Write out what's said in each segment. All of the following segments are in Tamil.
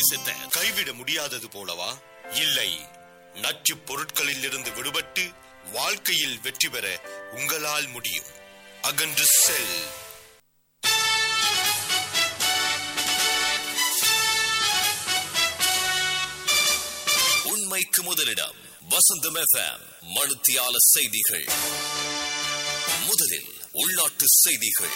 நேசித்த கைவிட முடியாதது போலவா இல்லை நச்சுப் பொருட்களில் இருந்து விடுபட்டு வாழ்க்கையில் வெற்றி பெற உங்களால் முடியும் அகன்று செல் உண்மைக்கு முதலிடம் வசந்தம் எஃப்எம் மனுத்தியால செய்திகள் முதலில் உள்நாட்டு செய்திகள்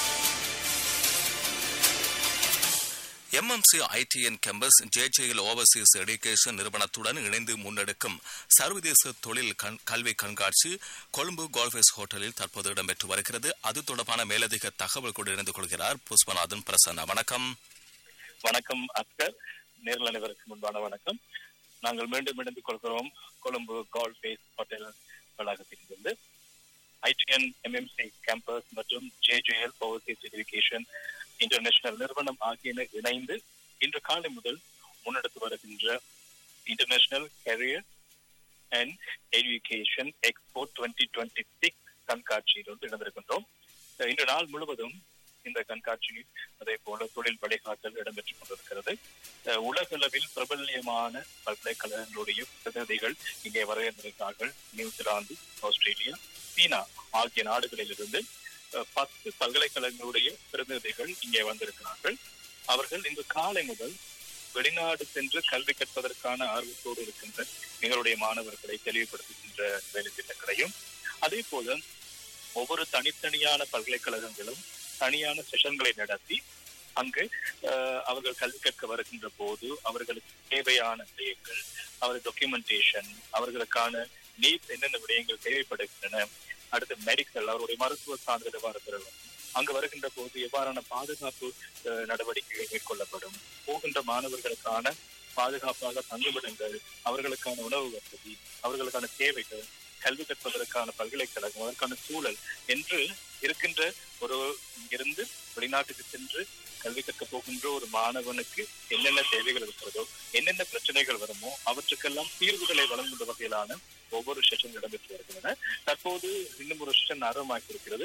MMC ITN campus JJL overseas education நிறுவனத்துடன் இணைந்து முன்னெடுக்கும் சர்வதேச தொழில் கண்- கல்வி கண்காட்சி கொழும்பு கோல்ஃபேஸ் ஹோட்டலில் தற்போது இடம்பெற்று வருகிறது அது தொடர்பான மேலதிக தகவல் கொண்டு இணைந்து கொள்கிறார் புஷ்பநாதன் பிரசன்னா வணக்கம் வணக்கம் அக்தர் நேரில் அனைவருக்கு முன்பான வணக்கம் நாங்கள் மீண்டும் இணைந்து கொள்கிறோம் கொழும்பு கால் பேஸ் ஹோட்டல் வளாகத்திலிருந்து ஐடிஎன் எம்எம்சி கேம்பஸ் மற்றும் ஜேஜேஎல் ஓவர்சீஸ் எஜுகேஷன் இன்டர்நேஷனல் நிறுவனம் ஆகியன இணைந்து இன்று காலை முதல் முன்னெடுத்து வருகின்ற international career and education expo twenty twenty six கண்காட்சியில் வந்து இணைந்திருக்கின்றோம் இன்று நாள் முழுவதும் இந்த கண்காட்சி அதே போல தொழில் வழிகாட்டல் இடம்பெற்றுக் கொண்டிருக்கிறது அஹ் உலகளவில் பிரபல்யமான பல்கலைக்கழகங்களுடைய பிரதிநிதிகள் இங்கே வரவேற்றிருக்கிறார்கள் நியூசிலாந்து ஆஸ்திரேலியா சீனா ஆகிய நாடுகளிலிருந்து அஹ், பத்து பல்கலைக்கழகங்களுடைய பிரதிநிதிகள் இங்கே வந்திருக்கிறார்கள் அவர்கள் இன்று காலை முதல் வெளிநாடு சென்று கல்வி கற்பதற்கான ஆர்வத்தோடு இருக்கின்ற எங்களுடைய மாணவர்களை தெளிவுபடுத்துகின்ற வேலை திட்டங்களையும் அதே போல ஒவ்வொரு தனித்தனியான பல்கலைக்கழகங்களும் தனியான செஷன்களை நடத்தி அங்கு அஹ், அவர்கள் கல்வி கற்க வருகின்ற போது அவர்களுக்கு தேவையான விடயங்கள் அவர் டாக்குமெண்டேஷன் அவர்களுக்கான நீட்ஸ் என்னென்ன விடயங்கள் தேவைப்படுகின்றன அடுத்து மெடிக்கல் அவருடைய மருத்துவ சான்றிதழ் எவ்வாறு பெறலாம் அங்கு வருகின்ற போது எவ்வாறான பாதுகாப்பு அஹ், நடவடிக்கைகள் மேற்கொள்ளப்படும் போகின்ற மாணவர்களுக்கான பாதுகாப்பாக தங்குமிடங்கள் அவர்களுக்கான உணவு வசதி அவர்களுக்கான தேவைகள் கல்வி கற்பதற்கான பல்கலைக்கழகம் அதற்கான சூழல் என்று இருக்கின்ற ஒரு இங்கிருந்து வெளிநாட்டுக்கு சென்று கல்வி கற்க போகின்ற ஒரு மாணவனுக்கு என்னென்ன தேவைகள் இருக்கிறதோ என்னென்ன பிரச்சனைகள் வருமோ அவற்றுக்கெல்லாம் தீர்வுகளை வழங்குகின்ற வகையிலான ஒவ்வொரு செஷன் இடம்பெற்று வருகின்றன தற்போது இன்னும் ஒரு செஷன் ஆரம்பமாகி இருக்கிறது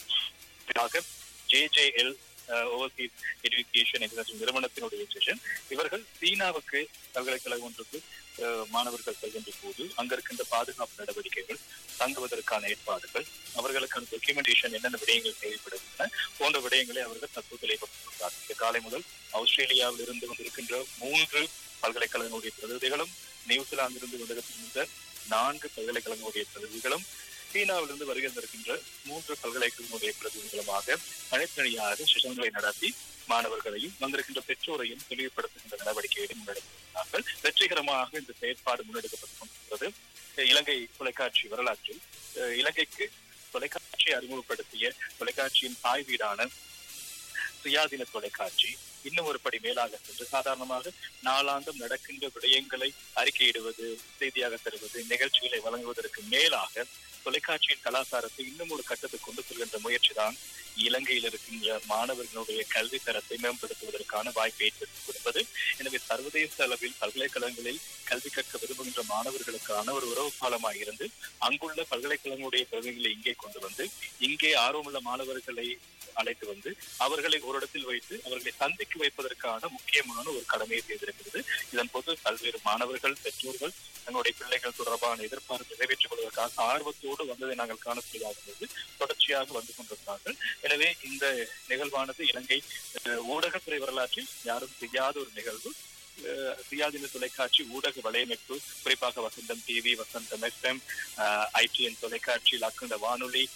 ஜேஜேஎல் ஓவர்சீஸ் எஜுகேஷன் எஜுகேஷன் நிறுவனத்தினுடைய செஷன் இவர்கள் சீனாவுக்கு பல்கலைக்கழகம் ஒன்றுக்கு அஹ், மாணவர்கள் செல்கின்ற போது அங்க இருக்கின்ற பாதுகாப்பு நடவடிக்கைகள் தங்குவதற்கான ஏற்பாடுகள் அவர்களுக்கான டாக்குமெண்டேஷன் என்னென்ன விடயங்கள் தேவைப்படுகின்றன போன்ற விடயங்களை அவர்கள் தற்போது தெளிவுபடுத்துகிறார் இந்த காலை முதல் ஆஸ்திரேலியாவில் இருந்து வந்திருக்கின்ற மூன்று பல்கலைக்கழகங்களுடைய பிரதிநிதிகளும் நியூசிலாந்திலிருந்து வந்திருக்கின்ற நான்கு பல்கலைக்கழகங்களுடைய பிரதிநிதிகளும் சீனாவிலிருந்து வருகின்ற மூன்று பல்கலைக்கழகங்களுடைய பிரதிநிதிகளுமாக தனித்தனியாக செஷன்களை நடத்தி மாணவர்களையும் வந்திருக்கின்ற பெற்றோரையும் தெளிவுபடுத்துகின்ற நடவடிக்கைகளை முன்னெடுக்கிறார்கள் வெற்றிகரமாக இந்த செயற்பாடு முன்னெடுக்கப்பட்டுக் கொண்டிருக்கிறது இலங்கை தொலைக்காட்சி வரலாற்றில் அஹ், இலங்கைக்கு தொலைக்காட்சி அறிமுகப்படுத்திய தொலைக்காட்சியின் தாய் வீடான சுயாதீன தொலைக்காட்சி இன்னும் ஒரு படி மேலாக சென்று சாதாரணமாக நாளாந்தம் நடக்கின்ற விடயங்களை அறிக்கையிடுவது செய்தியாக தருவது நிகழ்ச்சிகளை வழங்குவதற்கு மேலாக தொலைக்காட்சியின் கலாச்சாரத்தை இன்னும் ஒரு கட்டத்துக்கு கொண்டு செல்கின்ற முயற்சி தான் இலங்கையில் இருக்கின்ற மாணவர்களுடைய கல்வி தரத்தை மேம்படுத்துவதற்கான வாய்ப்பை ஏற்படுத்தி கொடுப்பது எனவே சர்வதேச அளவில் பல்கலைக்கழகங்களில் கல்வி கற்க விரும்புகின்ற மாணவர்களுக்கான ஒரு உறவு பாலமாக இருந்து அங்குள்ள பல்கலைக்கழகங்களுடைய பிரதிநிதிகளை இங்கே கொண்டு வந்து இங்கே ஆர்வமுள்ள மாணவர்களை அழைத்து வந்து அவர்களை ஒரு இடத்தில் வைத்து அவர்களை சந்திக்க வைப்பதற்கான முக்கியமான ஒரு கடமையை செய்திருக்கிறது இதன் போது பல்வேறு மாணவர்கள் பெற்றோர்கள் தங்களுடைய பிள்ளைகள் தொடர்பான எதிர்பார்ப்பு நிறைவேற்றிக் கொள்வதற்காக ஆர்வத்தோடு வந்ததை நாங்கள் காணக்கூடியதாக இருந்தது தொடர்ச்சியாக வந்து கொண்டிருக்கிறார்கள் எனவே இந்த நிகழ்வானது இலங்கை அஹ், ஊடகத்துறை வரலாற்றில் யாரும் செய்யாத ஒரு நிகழ்வு அஹ், சுயாதீன தொலைக்காட்சி ஊடக வலையமைப்பு குறிப்பாக Vasantham TV Vasantham FM ITN தொலைக்காட்சி அக்கண்ட வானொலி